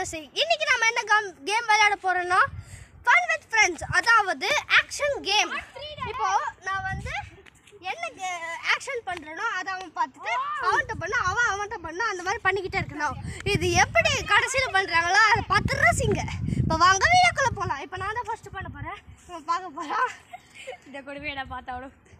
dressing இன்னைக்கு நம்ம என்ன கேம் விளையாட போறோம்னா ஃபன் வித் ஃப்ரெண்ட்ஸ் அதாவது ஆக்ஷன் கேம் இப்போ நான் வந்து என்ன ஆக்ஷன் பண்றேனோ அதை அவன் பார்த்துட்டு அவன்கிட்ட பண்ண அவன் அவன்கிட்ட பண்ண அந்த மாதிரி பண்ணிக்கிட்டே இருக்கணும் இது எப்படி கடைசியில் பண்றாங்களோ அதை பார்த்து ரசிங்க இப்போ வாங்க வீடியோக்குள்ள போகலாம் இப்போ நான் தான் ஃபர்ஸ்ட் பண்ண போறேன் இவன் பார்க்க போறான் இந்த கொடுமையை நான் பார்த்தா